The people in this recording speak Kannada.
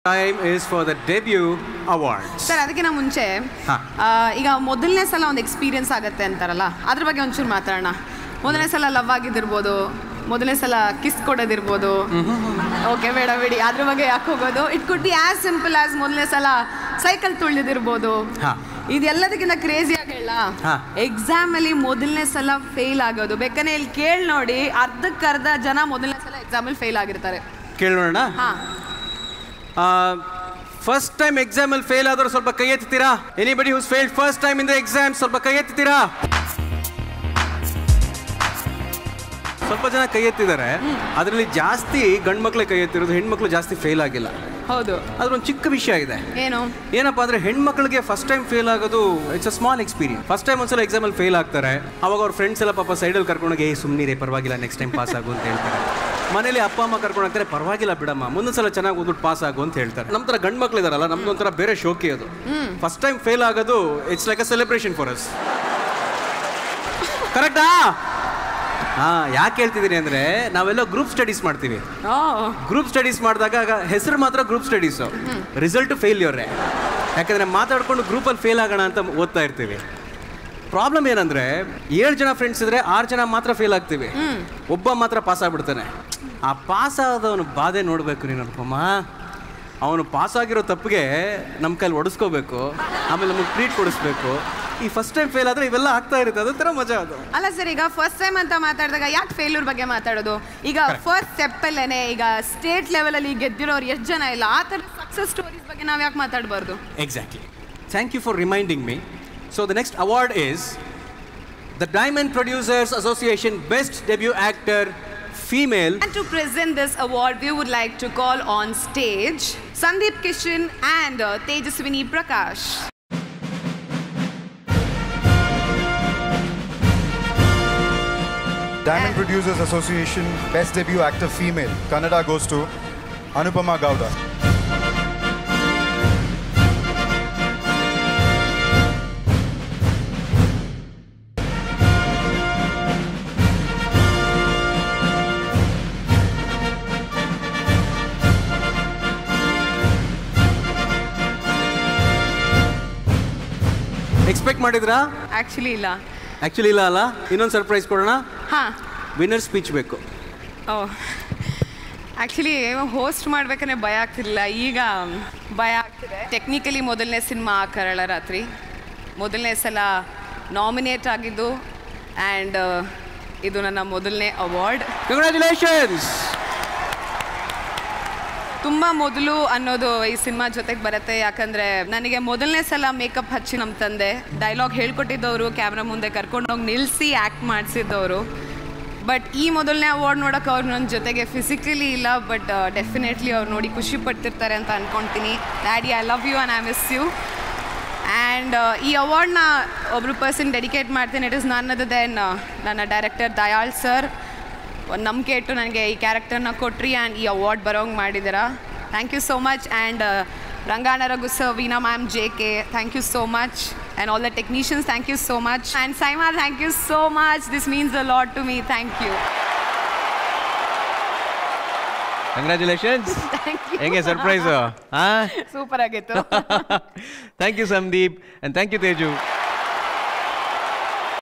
Time is for the debut awards. Sir ಅದಕ್ಕಿಂತ ಮುಂಚೆ ಹಾ. ಆ, ಈಗ ಮೊದಲನೇ ಸಲ ಒಂದು ಎಕ್ಸ್ಪೀರಿಯನ್ಸ್ ಆಗುತ್ತೆ ಅಂತಾರಲ್ಲ ಅದ್ರ ಬಗ್ಗೆ ಒಂಚೂರು ಮಾತಾಡೋಣ ಮೊದಲನೇ ಸಲ ಲವ್ ಆಗಿದ್ದಿರ್ಬೋದು ಮೊದಲನೇ ಸಲ ಕಿಸ್ ಕೊಡೋದಿರ್ಬೋದು ಓಕೆ ಬೇಡ ಬಿಡಿ ಅದ್ರ ಬಗ್ಗೆ ಯಾಕೆ ಹೋಗೋದು it could be as simple as ಮೊದಲನೇ ಸಲ ಸೈಕಲ್ ತುಳಿದಿರ್ಬೋದು ಹಾ. ಇದೆಲ್ಲದಕ್ಕಿಂತ ಕ್ರೇಜಿ ಆಗಿ ಹೇಳ ಹಾ. ಎಕ್ಸಾಮ್ ಅಲ್ಲಿ ಮೊದಲನೇ ಸಲ ಫೇಲ್ ಆಗೋದು ಬೇಕಂದ್ರೆ ಇಲ್ಲಿ ಕೇಳಿ ನೋಡಿ ಅರ್ಧಕ್ಕರ್ಧ ಜನ ಮೊದಲನೇ ಸಲ ಎಕ್ಸಾಮ್ ಅಲ್ಲಿ ಫೇಲ್ ಆಗಿರ್ತಾರೆ ಕೇಳೋಣ ಹಾ ಫಸ್ಟ್ ಟೈಮ್ ಎಕ್ಸಾಮಲ್ಲಿ ಫೇಲ್ ಆದರೂ ಸ್ವಲ್ಪ ಕೈ ಎತ್ತೀರಾ anybody who's failed first time in the exam ಸ್ವಲ್ಪ ಕೈ ಎತ್ತೀರಾ ಸ್ವಲ್ಪ ಜನ ಕೈ ಎತ್ತಿದ್ದಾರೆ ಅದರಲ್ಲಿ ಜಾಸ್ತಿ ಗಂಡು ಮಕ್ಳೇ ಕೈ ಎತ್ತಿರೋದು ಹೆಣ್ಮಕ್ಳು ಜಾಸ್ತಿ ಫೇಲ್ ಆಗಿಲ್ಲ ಹೌದು ಅದ್ರ ಒಂದು ಚಿಕ್ಕ ವಿಷಯ ಇದೆ ಏನು ಏನಪ್ಪಾ ಅಂದ್ರೆ ಹೆಣ್ಮಕ್ಳಿಗೆ ಫಸ್ಟ್ ಟೈಮ್ ಫೇಲ್ ಆಗೋದು it's a small experience first time ಒಂದ್ಸಲ ಎಕ್ಸಾಮಲ್ಲಿ ಫೇಲ್ ಆಗ್ತಾರೆ ಅವಾಗ ಅವ್ರ ಫ್ರೆಂಡ್ಸ್ ಎಲ್ಲ ಪಾಪ ಸೈಡಲ್ಲಿ ಕರ್ಕೊಂಡೋಗಿ ಏ ಸುಮ್ಮನಿರೇ ಪರವಾಗಿಲ್ಲ ನೆಕ್ಸ್ಟ್ ಟೈಮ್ ಪಾಸ್ ಆಗು ಅಂತ ಹೇಳ್ತಾರೆ ಮನೇಲಿ ಅಪ್ಪ ಅಮ್ಮ ಕರ್ಕೊಂಡು ಹೋಗ್ತಾರೆ ಪರವಾಗಿಲ್ಲ ಬಿಡಮ್ಮ ಮುಂದೊಂದು ಸಲ ಚೆನ್ನಾಗಿ ಓದ್ಬಿಟ್ಟು ಪಾಸ್ ಆಗು ಅಂತ ಹೇಳ್ತಾರೆ ನಮ್ಮ ಥರ ಗಂಡು ಮಕ್ಳು ಇದಾರಲ್ಲ ನಮ್ದು ಒಂಥರ ಬೇರೆ ಶೋಕಿ ಅದು ಫಸ್ಟ್ ಟೈಮ್ ಫೇಲ್ ಆಗೋದು it's like a celebration for us ಕರೆಕ್ಟಾ ಹಾ ಯಾಕೆ ಹೇಳ್ತಿದ್ದೀನಿ ಅಂದ್ರೆ ನಾವೆಲ್ಲ ಗ್ರೂಪ್ ಸ್ಟಡೀಸ್ ಮಾಡ್ತೀವಿ ಓ ಗ್ರೂಪ್ ಸ್ಟಡೀಸ್ ಮಾಡಿದಾಗ ಹೆಸರು ಮಾತ್ರ ಗ್ರೂಪ್ ಸ್ಟಡೀಸು ರಿಸಲ್ಟ್ ಫೇಲ್ಯೂರೇ ಯಾಕಂದರೆ ಮಾತಾಡ್ಕೊಂಡು ಗ್ರೂಪಲ್ಲಿ ಫೇಲ್ ಆಗೋಣ ಅಂತ ಓದ್ತಾ ಇರ್ತೀವಿ ಪ್ರಾಬ್ಲಮ್ ಏನಂದ್ರೆ ಏಳು ಜನ ಫ್ರೆಂಡ್ಸ್ ಇದ್ರೆ ಆರು ಜನ ಮಾತ್ರ ಫೇಲ್ ಆಗ್ತೀವಿ ಒಬ್ಬ ಮಾತ್ರ ಪಾಸ್ ಆಗ್ಬಿಡ್ತಾನೆ ಆ ಪಾಸ್ ಆದವನು ಬಾಧೆ ನೋಡಬೇಕು ನೀನು ಅನ್ಕೊಮ್ಮ ಅವನು ಪಾಸ್ ಆಗಿರೋ ತಪ್ಪಿಗೆ ನಮ್ಮ ಕೈಲಿ ಒಡಿಸ್ಕೋಬೇಕು ಆಮೇಲೆ ನಮಗೆ ಟ್ರೀಟ್ ಕೊಡಿಸ್ಬೇಕು ಈ ಫಸ್ಟ್ ಟೈಮ್ ಫೇಲ್ ಆದರೆ ಇವೆಲ್ಲ ಆಗ್ತಾ ಇರುತ್ತೆ ಅದೊಂಥರ ಮಜಾ ಅದು ಅಲ್ಲ ಸರ್ ಈಗ ಫಸ್ಟ್ ಟೈಮ್ ಅಂತ ಮಾತಾಡಿದಾಗ ಯಾಕೆ ಫೇಲ್ಯೂರ್ ಬಗ್ಗೆ ಮಾತಾಡೋದು ಈಗ ಫಸ್ಟ್ ಸ್ಟೆಪ್ ಅಲ್ಲೇನೆ ಈಗ ಸ್ಟೇಟ್ ಲೆವೆಲ್ ಅಲ್ಲಿ ಗೆದ್ದಿರೋರು ಎಷ್ಟು ಜನ ಇಲ್ಲ ಆ ಥರ ಸಕ್ಸಸ್ ಸ್ಟೋರೀಸ್ ಬಗ್ಗೆ ನಾವು ಯಾಕೆ ಮಾತಾಡಬಾರ್ದು Exactly. Thank you for reminding me. So the next award is the Diamond Producers Association Best Debut Actor Female. And to present this award, we would like to call on stage Sandeep Kishan and uh, Tejaswini Prakash. Diamond Producers Association Best Debut Actor Female. Kannada goes to Anupama Gowda. Expect ಮಾಡಿದ್ರಾ ಆಕ್ಚುಲಿ ಇಲ್ಲ ಆ್ಯಕ್ಚುಲಿ ಇಲ್ಲ ಅಲ್ಲ ಇನ್ನೊಂದು ಸರ್ಪ್ರೈಸ್ ಕೊಡೋಣ ಹಾ ವಿನ್ನರ್ ಸ್ಪೀಚ್ ಬೇಕು ಓ ಆ್ಯಕ್ಚುಲಿ ಹೋಸ್ಟ್ ಮಾಡ್ಬೇಕಂದ್ರೆ ಭಯ ಆಗ್ತಿರ್ಲಿಲ್ಲ ಈಗ ಭಯ ಆಗ್ತಿದೆ ಟೆಕ್ನಿಕಲಿ ಮೊದಲನೇ ಸಿನಿಮಾ ಕರಳ ರಾತ್ರಿ ಮೊದಲನೇ ಸಲ ನಾಮಿನೇಟ್ ಆಗಿದ್ದು ಆ್ಯಂಡ್ ಇದು ನನ್ನ ಮೊದಲನೇ ಅವಾರ್ಡ್ ಕಂಗ್ರ್ಯಾಚುಲೇಷನ್ಸ್ ತುಂಬ ಮೊದಲು ಅನ್ನೋದು ಈ ಸಿನಿಮಾ ಜೊತೆಗೆ ಬರುತ್ತೆ ಯಾಕಂದರೆ ನನಗೆ ಮೊದಲನೇ ಸಲ ಮೇಕಪ್ ಹಚ್ಚಿ ನಮ್ಮ ತಂದೆ ಡೈಲಾಗ್ ಹೇಳ್ಕೊಟ್ಟಿದ್ದವರು ಕ್ಯಾಮ್ರಾ ಮುಂದೆ ಕರ್ಕೊಂಡೋಗಿ ನಿಲ್ಲಿಸಿ ಆ್ಯಕ್ಟ್ ಮಾಡಿಸಿದ್ದವರು ಬಟ್ ಈ ಮೊದಲನೇ ಅವಾರ್ಡ್ ನೋಡೋಕೆ ಅವ್ರು ನನ್ನ ಜೊತೆಗೆ ಫಿಸಿಕಲಿ ಇಲ್ಲ ಬಟ್ ಡೆಫಿನೆಟ್ಲಿ ಅವ್ರು ನೋಡಿ ಖುಷಿ ಪಡ್ತಿರ್ತಾರೆ ಅಂತ ಅಂದ್ಕೊಳ್ತೀನಿ daddy I love you and I miss you and ಈ ಅವಾರ್ಡ್ನ ಒಬ್ಬರು ಪರ್ಸನ್ ಡೆಡಿಕೇಟ್ ಮಾಡ್ತೀನಿ it is none other then ನನ್ನ ಡೈರೆಕ್ಟರ್ ದಯಾಳ್ ಸರ್ ಒಂದು ನಂಬಿಕೆ ಇಟ್ಟು ನನಗೆ ಈ ಕ್ಯಾರೆಕ್ಟರ್ನ ಕೊಟ್ರಿ ಆ್ಯಂಡ್ ಈ ಅವಾರ್ಡ್ ಬರೋಂಗೆ ಮಾಡಿದ್ದೀರಾ thank you so much and Rangana Raghu sir Veena ma'am J K thank you so much and all the technicians thank you so much and SIIMA thank you so much this means a lot to me thank you congratulations thank you ಹೆಂಗೆ ಸರ್ಪ್ರೈಸು ಹಾಂ ಸೂಪರ್ ಆಗಿತ್ತು thank you Sandeep and thank you Teju